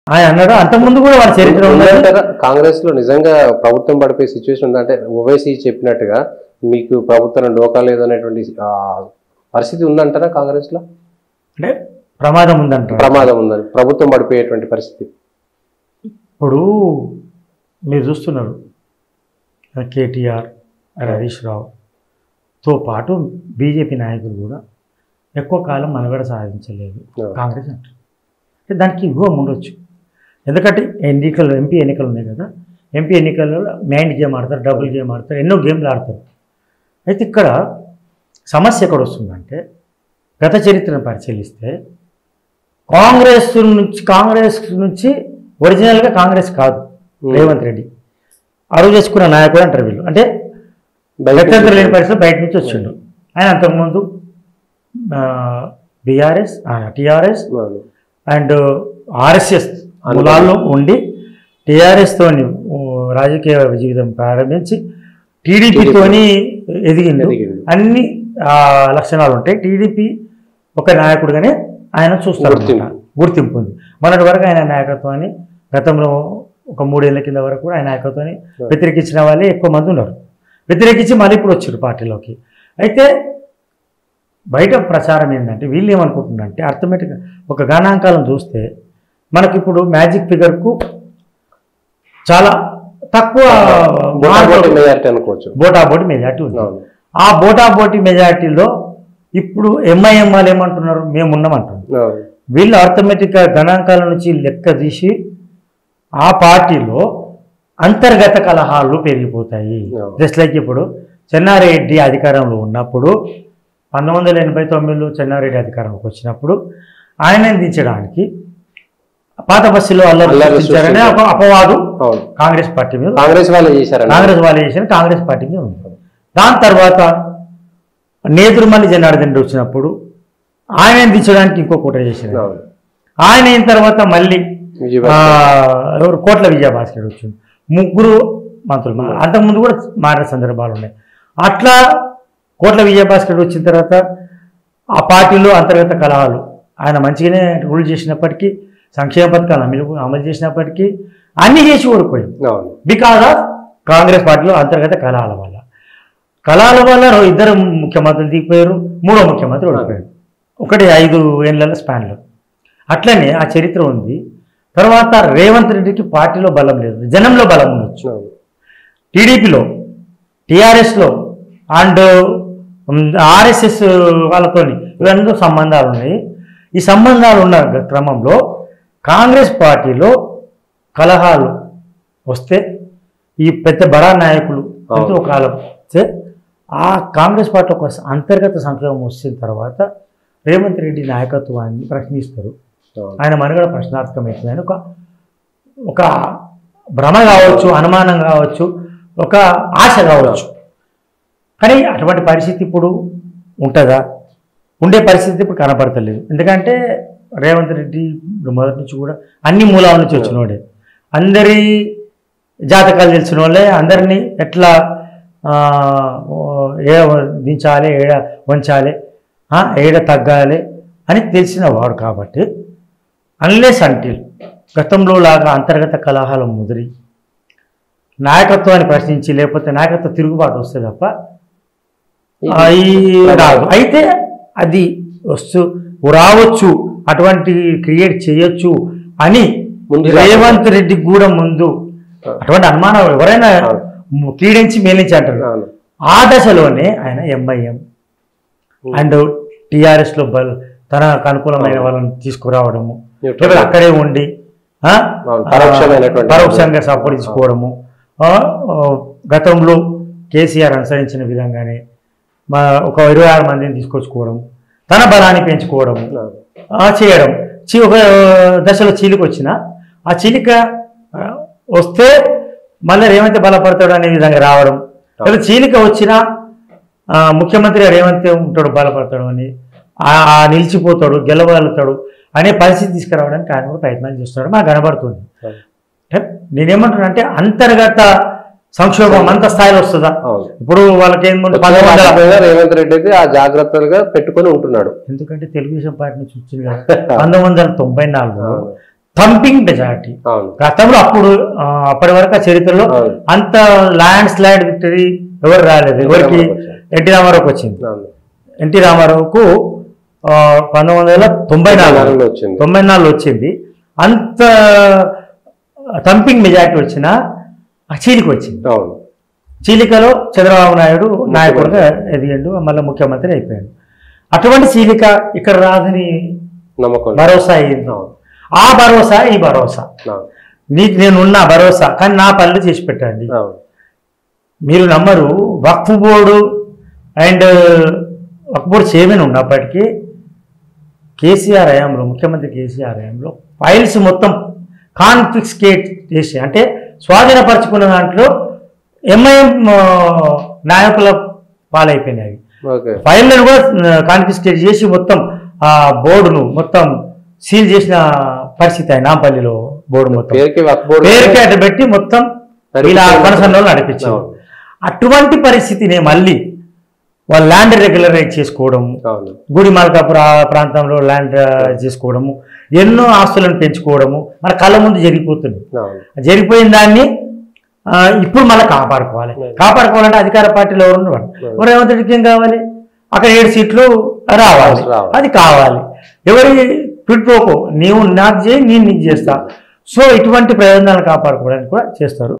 ఆయన అన్నాడు అంతకుముందు కూడా వాళ్ళ చరిత్ర ఉన్నది ఉందంటారా? కాంగ్రెస్ లో నిజంగా ప్రభుత్వం పడిపోయే సిచ్యువేషన్ ఉందంటే ఓవైసీ చెప్పినట్టుగా మీకు ప్రభుత్వం డోకా లేదనేటువంటి ఆ, పరిస్థితి ఉందంటారా కాంగ్రెస్ లో అంటే ప్రమాదం ఉందంటారు ప్రమాదం ఉందని ప్రభుత్వం పడిపోయేటువంటి పరిస్థితి ఇప్పుడు మీరు చూస్తున్నారు కేటీఆర్ హరీష్ రావుతో పాటు బీజేపీ నాయకులు కూడా ఎక్కువ కాలం మనుగడ సాధించలేదు Yeah. కాంగ్రెస్ అంటారు అంటే దానికి వ్యూహం ఉండొచ్చు ఎందుకంటే ఎన్నికలు ఎంపీ ఎన్నికలు ఉన్నాయి కదా ఎంపీ ఎన్నికల్లో మైండ్ గేమ్ ఆడతారు డబుల్ గేమ్ ఆడతారు ఎన్నో గేమ్లు ఆడతారు అయితే ఇక్కడ సమస్య ఎక్కడ వస్తుందంటే గత చరిత్రను పరిశీలిస్తే కాంగ్రెస్ నుంచి కాంగ్రెస్ నుంచి ఒరిజినల్గా కాంగ్రెస్ కాదు రేవంత్ రెడ్డి అరువు చేసుకున్న నాయకుడు అంటారు వీళ్ళు అంటే గత్యంతరం లేని పరిస్థితి బయట నుంచి వచ్చిండు ఆయన అంతకుముందు బీఆర్ఎస్ టీఆర్ఎస్ అవును. అండ్ ఆర్ఎస్ఎస్ మూలాల్లో ఉండి టీఆర్ఎస్తోని రాజకీయ జీవితం ప్రారంభించి టీడీపీతోని ఎదిగిండు ఎదిగిండు. అన్ని ఆ, లక్షణాలు ఉంటాయి టీడీపీ ఒక నాయకుడిగానే ఆయన చూస్తారు గుర్తింపు. అన్నమాట. గుర్తింపు ఉంది మొన్నటి వరకు ఆయన నాయకత్వాన్ని గతంలో ఒక మూడేళ్ల కింద వరకు కూడా ఆయన నాయకత్వాన్ని వ్యతిరేకించిన వాళ్ళే ఎక్కువ మంది ఉన్నారు వ్యతిరేకించి మళ్ళీ ఇప్పుడు వచ్చారు పార్టీలోకి అయితే బయట ప్రచారం ఏంటంటే వీళ్ళు ఏమనుకుంటున్నారంటే అర్థమెటిక్గా ఒక గణాంకాలను చూస్తే మనకి ఇప్పుడు మ్యాజిక్ ఫిగర్కు చాలా తక్కువ బోటాబోటి మెజారిటీ అనుకోవచ్చు బోటాబోటి మెజార్టీ ఉంది అవును. ఆ బోటాబోటి మెజార్టీలో ఇప్పుడు ఎంఐఎం వాళ్ళు ఏమంటున్నారు మేము ఉన్నామంటున్నారు అవును. వీళ్ళు ఆర్థమెటిక్గా గణాంకాల నుంచి లెక్క తీసి ఆ పార్టీలో అంతర్గత కలహాలు పెరిగిపోతాయి Yeah. జస్ట్ లైక్ ఇప్పుడు చెన్నారెడ్డి అధికారంలో ఉన్నప్పుడు పంతొమ్మిది వందల ఎనభై తొమ్మిదిలో చెన్నారెడ్డి అధికారంలోకి వచ్చినప్పుడు ఆయనని దించడానికి పాత బస్సులో అల్లరి అల్లరి సృష్టించారనే సృష్టించారు. ఒక అపవాదు అవును కాంగ్రెస్ పార్టీ మీద కాంగ్రెస్ వాళ్ళు చేశారండి కాంగ్రెస్ వాళ్ళు చేసిన కాంగ్రెస్ పార్టీ మీద ఉంది దాని తర్వాత నేదురుమల్లి జనార్దన్ రెడ్డి వచ్చినప్పుడు ఆయన దించడానికి ఇంకో కుట్ర చేశారు అవును. ఆయన అయిన తర్వాత మళ్ళీ విజయవాడ. ఆ, ఎవరు కోట్ల విజయభాస్కర్ వచ్చింది ముగ్గురు మంత్రులు మా- అంతకుముందు కూడా మారిన సందర్భాలు ఉన్నాయి అట్లా కోట్ల విజయభాస్కర్ వచ్చిన తర్వాత ఆ పార్టీలో అంతర్గత కలహాలు ఆయన మంచిగానే రూల్ చేసినప్పటికీ సంక్షేమ పథకాలు అమలు అమలు చేసినప్పటికీ అన్ని చేసి ఓడిపోయింది అవును బికాజ్ ఆఫ్ కాంగ్రెస్ పార్టీలో అంతర్గత కలహాల వల్ల కలహాల వల్ల రో- ఇద్దరు ముఖ్యమంత్రులు దిగిపోయారు మూడో ముఖ్యమంత్రి ఓడిపోయారు ఒకటి ఐదు ఏళ్ళ స్పాన్లో అట్లనే ఆ చరిత్ర ఉంది తర్వాత రేవంత్ రెడ్డికి పార్టీలో బలం లేదు జనంలో బలం ఉండొచ్చు అవును. టీడీపీలో టీఆర్ఎస్లో అండ్ ఆర్ఎస్ఎస్ వాళ్ళతోని ఇవన్నీ సంబంధాలు ఉన్నాయి ఈ సంబంధాలు ఉన్న గ- క్రమంలో కాంగ్రెస్ పార్టీలో కలహాలు వస్తే ఈ పెద్ద బడా నాయకులు ఎంతో కాలం వస్తే ఆ కాంగ్రెస్ పార్టీ ఒక అంతర్గత సంక్షేమం వచ్చిన తర్వాత రేవంత్ రెడ్డి నాయకత్వాన్ని ప్రశ్నిస్తారు అవును. ఆయన మనుగడ ప్రశ్నార్థకమవుతుందని ఒక ఒక భ్రమ కావచ్చు అనుమానం కావచ్చు ఒక ఆశ కావచ్చు కానీ అటువంటి పరిస్థితి ఇప్పుడు ఉంటుందా ఉండే పరిస్థితి ఇప్పుడు కనపడతలేదు ఎందుకంటే రేవంత్ రెడ్డి ఇప్పుడు మొదటి నుంచి కూడా అన్ని మూలాల నుంచి వచ్చినోడే అందరి జాతకాలు తెలిసిన వాళ్ళే అందరినీ ఎట్లా ఆ, ఓ, ఏడ దించాలి ఏడ వంచాలి ఆ, ఏడ తగ్గాలి అని తెలిసిన వాడు కాబట్టి అన్లెస్ అంటిల్ గతంలో లాగా అంతర్గత కలహాలు ముదిరి నాయకత్వాన్ని ప్రశ్నించి లేకపోతే నాయకత్వ తిరుగుబాటు వస్తే తప్ప అయి రాదు అయితే అది వస్తు రావచ్చు అటువంటి క్రియేట్ చేయొచ్చు అని ముందు రేవంత్ రెడ్డికి కూడా ముందు అటువంటి అనుమానం ఎవరైనా కీడించి మేలించి అంటారు అవును. ఆ దశలోనే ఆయన ఎంఐఎం అండ్ టీఆర్ఎస్లో బల్ తనకు అనుకూలమైన వాళ్ళని తీసుకురావడము లేకపోతే అక్కడే ఉండి ఆ, అవును, పరోక్షమైనటువంటి- పరోక్షంగా సపోర్ట్ ఇచ్చుకోవడము ఆ, ఆ, గతంలో కేసీఆర్ అనుసరించిన విధంగానే మా ఒక ఇరవై ఆరు మందిని తీసుకొచ్చుకోవడం తన బలాన్ని పెంచుకోవడము అవును. ఆ, చేయడం చి ఒక దశలో చీలిక వచ్చిన ఆ చీలిక ఆ, వస్తే మళ్ళీ రేవంత్ బలపడతాడు అనే విధంగా రావడం లేదా చీలిక వచ్చినా ఆ, ముఖ్యమంత్రి రేవంత్ ఉంటాడు బలపడతాడు అని ఆ ఆ నిలిచిపోతాడు గెలవగలుగుతాడు అనే పరిస్థితి తీసుకురావడానికి ఆయన కూడా ప్రయత్నాలు చేస్తున్నాడు మాకు కనబడుతుంది అంటే నేనేమంటున్నా అంటే అంతర్గత సంక్షోభం అంత స్థాయిలో వస్తుందా అవును. ఇప్పుడు వాళ్ళకి ఏంటంటే పదకొండు వందల రాకపోయినా రేవంత్ రెడ్డి అయితే ఆ జాగ్రత్తలుగా పెట్టుకొని ఉంటున్నాడు ఎందుకంటే తెలుగుదేశం పార్టీ నుంచి వచ్చింది కదా పంతొమ్మిది వందల తొంభై నాలుగులో థంపింగ్ మెజారిటీ అవును గతంలో అప్పుడు ఆ, అప్పటి వరకు ఆ చరిత్రలో అవును. అంత ల్యాండ్ స్లైడ్ విక్టరీ ఎవరు రాలేదు ఎవరికి ఎన్టీ రామారావుకి వచ్చింది అవును ఎన్టీ రామారావుకు ఆ, పంతొమ్మిది వందల తొంభై నాలుగు నాలుగులో వచ్చింది తొంభై నాలుగులో వచ్చింది అంత థంపింగ్ మెజారిటీ వచ్చిన చీలిక వచ్చింది అవును చీలికలో చంద్రబాబు నాయుడు నాయకుడిగా ఎదిగిండు మళ్ళీ ముఖ్యమంత్రి అయిపోయాడు అటువంటి చీలిక ఇక్కడ రాదని నమ్మకం లేదు. భరోసా అయింది అవును ఆ భరోసా ఈ భరోసా అవును నీకు నేనున్నా భరోసా కానీ నా పనులు చేసి పెట్టండి అవును మీరు నమ్మరు Waqf board and Waqf board chairman ఉన్నప్పటికీ కేసీఆర్ హయాంలో ముఖ్యమంత్రి కేసీఆర్ హయాంలో ఫైల్స్ మొత్తం కాన్ఫిక్స్కేట్ చేసి అంటే స్వాధీనపరచుకున్న దాంట్లో ఎంఐఎం నాయకుల పాలైపోయినాయి ఓకే ఫైళ్ళను కూడా కాన్ఫిస్కేట్ చేసి మొత్తం ఆ బోర్డును మొత్తం సీల్ చేసిన పరిస్థితి ఆయన నాంపల్లిలో బోర్డు మొత్తం పేరుకి వక్ బోర్డు పేరుకి అటు పెట్టి మొత్తం ఇలా కొనసాగంలో నడిపించారు అవును. అటువంటి పరిస్థితిని మళ్ళీ వాళ్ళు ల్యాండ్ రెగ్యులరైజ్ చేసుకోవడం అవును గుడి మాల్కాపుర ప్రాంతంలో ల్యాండ్ చేసుకోవడము ఎన్నో ఆస్తులను పెంచుకోవడము మన కళ్ళ ముందు జరిగిపోతుంది అవును జరిగిపోయిన దాన్ని ఆ, ఇప్పుడు మళ్ళీ కాపాడుకోవాలి కాపాడుకోవాలంటే అధికార పార్టీలో ఎవరు ఉండరు ఎవరు రేవంత్ రెడ్డికి ఏం కావాలి అక్కడ ఏడు సీట్లు రావాలి రావాలి. అది కావాలి ఎవరి పిట్టుకోకు నీవు నాకు చేయి నేను నీకు చేస్తా సో ఇటువంటి ప్రయోజనాలు కాపాడుకోవడానికి కూడా చేస్తారు